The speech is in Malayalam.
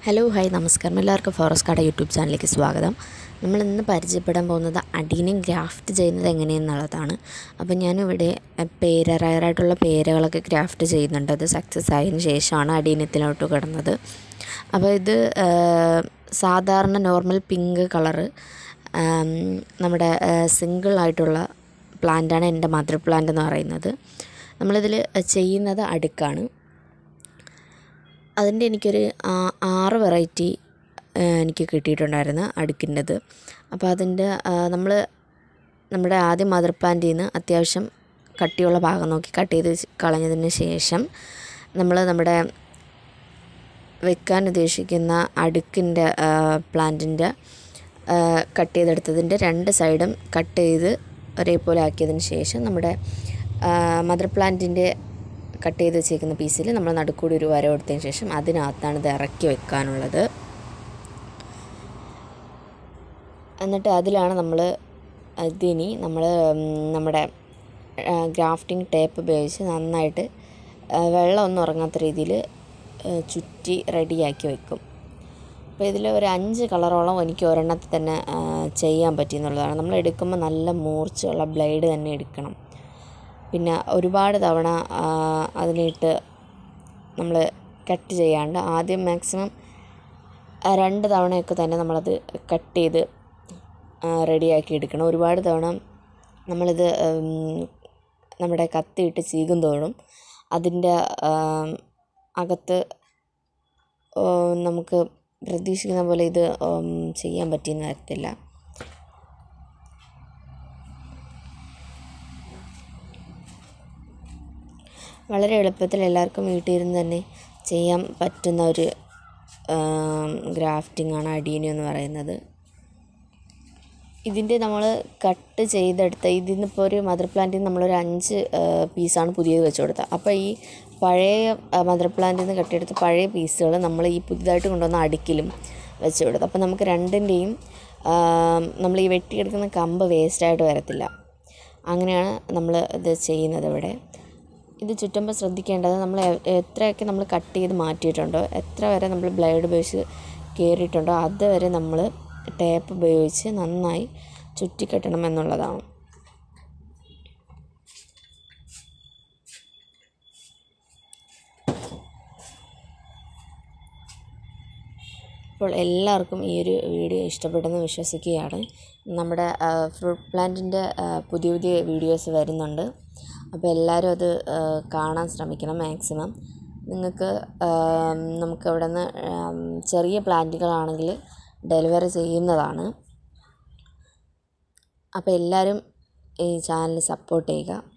ഹലോ ഹായ് നമസ്കാരം എല്ലാവർക്കും ഫോറസ്റ്റ് കാർഡ് യൂട്യൂബ് ചാനലിലേക്ക് സ്വാഗതം നമ്മൾ ഇന്ന് പരിചയപ്പെടാൻ പോകുന്നത് അടീനം ഗ്രാഫ്റ്റ് ചെയ്യുന്നത് എങ്ങനെയെന്നുള്ളതാണ് അപ്പോൾ ഞാനിവിടെ പേര റയറായിട്ടുള്ള പേരകളൊക്കെ ഗ്രാഫ്റ്റ് ചെയ്യുന്നുണ്ട് അത് സക്സസ് ആയതിനു ശേഷമാണ് അടീനത്തിലോട്ട് കിടന്നത് അപ്പോൾ ഇത് ആ, സാധാരണ നോർമൽ പിങ്ക് കളറ് നമ്മുടെ സിംഗിൾ ആയിട്ടുള്ള പ്ലാന്റാണ് എൻ്റെ മദർ പ്ലാന്റ് എന്ന് പറയുന്നത് നമ്മളിതിൽ ചെയ്യുന്നത് അടുക്കാണ് അതിൻ്റെ എനിക്കൊരു ആ- ആറ് വെറൈറ്റി എനിക്ക് കിട്ടിയിട്ടുണ്ടായിരുന്നു അടുക്കിൻ്റെത് അപ്പോൾ അതിൻ്റെ നമ്മൾ നമ്മുടെ ആദ്യം മദർ പ്ലാന്റിൽ നിന്ന് അത്യാവശ്യം കട്ടിയുള്ള ഭാഗം നോക്കി കട്ട് ചെയ്ത് ശ്- കളഞ്ഞതിന് ശേഷം നമ്മൾ നമ്മുടെ വെക്കാൻ ഉദ്ദേശിക്കുന്ന അടുക്കിൻ്റെ പ്ലാന്റിൻ്റെ കട്ട് ചെയ്തെടുത്തതിൻ്റെ രണ്ട് സൈഡും കട്ട് ചെയ്ത് ഒരേപോലെ ആക്കിയതിന് ശേഷം നമ്മുടെ മദർ പ്ലാന്റിൻ്റെ കട്ട് ചെയ്ത് വെച്ചേക്കുന്ന പീസിൽ നമ്മൾ നടുക്കൂടി ഒരു വര കൊടുത്തതിന് ശേഷം അതിനകത്താണ് ഇത് ഇറക്കി വെക്കാനുള്ളത് എന്നിട്ട് അതിലാണ് നമ്മൾ ഇതിനി നമ്മൾ നമ്മുടെ ഗ്രാഫ്റ്റിംഗ് ടേപ്പ് ഉപയോഗിച്ച് നന്നായിട്ട് ആ, വെള്ളമൊന്നും ഇറങ്ങാത്ത രീതിയിൽ ചുറ്റി റെഡിയാക്കി വെക്കും അപ്പോൾ ഇതിൽ ഒരു അഞ്ച് കളറോളം എനിക്ക് ഒരെണ്ണത്തിൽ തന്നെ ആ, ചെയ്യാൻ പറ്റി എന്നുള്ളതാണ് നമ്മൾ എടുക്കുമ്പോൾ നല്ല മൂർച്ചയുള്ള ബ്ലേഡ് തന്നെ എടുക്കണം പിന്നെ ഒരുപാട് തവണ ആ, അതിലിട്ട് നമ്മൾ കട്ട് ചെയ്യാണ്ട് ആദ്യം മാക്സിമം രണ്ട് തവണയൊക്കെ തന്നെ നമ്മളത് കട്ട് ചെയ്ത് റെഡിയാക്കി എടുക്കണം ഒരുപാട് തവണ നമ്മളിത് ഉം, നമ്മുടെ കത്തിയിട്ട് ചീകും തോറും അതിൻ്റെ ആം, അകത്ത് ഓ, നമുക്ക് പ്രതീക്ഷിക്കുന്ന പോലെ ഇത് ഉം, ചെയ്യാൻ പറ്റിയെന്ന് വരത്തില്ല വളരെ എളുപ്പത്തിൽ എല്ലാവർക്കും വീട്ടിൽ ഇരുന്ന് തന്നെ ചെയ്യാൻ പറ്റുന്ന ഒരു ഗ്രാഫ്റ്റിംഗ് ആണ് അടീനി എന്ന് പറയുന്നത് ഇതിൻ്റെ നമ്മൾ കട്ട് ചെയ്തെടുത്ത ഇതിൽ നിന്നിപ്പോൾ ഒരു മദർ പ്ലാന്റിൽ നിന്ന് നമ്മളൊരു അഞ്ച് പീസാണ് പുതിയത് വെച്ച് കൊടുത്തത് അപ്പോൾ ഈ പഴയ മദർ പ്ലാന്റിൽ നിന്ന് കട്ടിയെടുത്ത പഴയ പീസുകൾ നമ്മൾ ഈ പുതിയതായിട്ട് കൊണ്ടുവന്ന അടുക്കിലും വെച്ച് കൊടുത്തു അപ്പോൾ നമുക്ക് രണ്ടിൻ്റെയും നമ്മൾ ഈ വെട്ടിയെടുക്കുന്ന കമ്പ് വേസ്റ്റായിട്ട് വരത്തില്ല അങ്ങനെയാണ് നമ്മൾ ഇത് ചെയ്യുന്നത് ഇവിടെ ഇത് ചുറ്റുമ്പോൾ ശ്രദ്ധിക്കേണ്ടത് നമ്മൾ എ- എത്രയൊക്കെ നമ്മൾ കട്ട് ചെയ്ത് മാറ്റിയിട്ടുണ്ടോ എത്ര വരെ നമ്മൾ ബ്ലേഡ് ഉപയോഗിച്ച് കയറിയിട്ടുണ്ടോ അതുവരെ നമ്മൾ ടേപ്പ് ഉപയോഗിച്ച് നന്നായി ചുറ്റിക്കെട്ടണം എന്നുള്ളതാണ് അപ്പോൾ എല്ലാവർക്കും ഈ ഒരു വീഡിയോ ഇഷ്ടപ്പെട്ടെന്ന് വിശ്വസിക്കുകയാണ് നമ്മുടെ ഫ്രൂട്ട് പ്ലാന്റിൻ്റെ പുതിയ പുതിയ വീഡിയോസ് വരുന്നുണ്ട് അപ്പോൾ എല്ലാവരും അത് ആ, കാണാൻ ശ്രമിക്കണം മാക്സിമം നിങ്ങൾക്ക് ആം, നമുക്ക് അവിടെ നിന്ന് ചെറിയ പ്ലാന്റുകളാണെങ്കിൽ ഡെലിവറി ചെയ്യുന്നതാണ് അപ്പോൾ എല്ലാവരും ഈ ചാനൽ സപ്പോർട്ട് ചെയ്യുക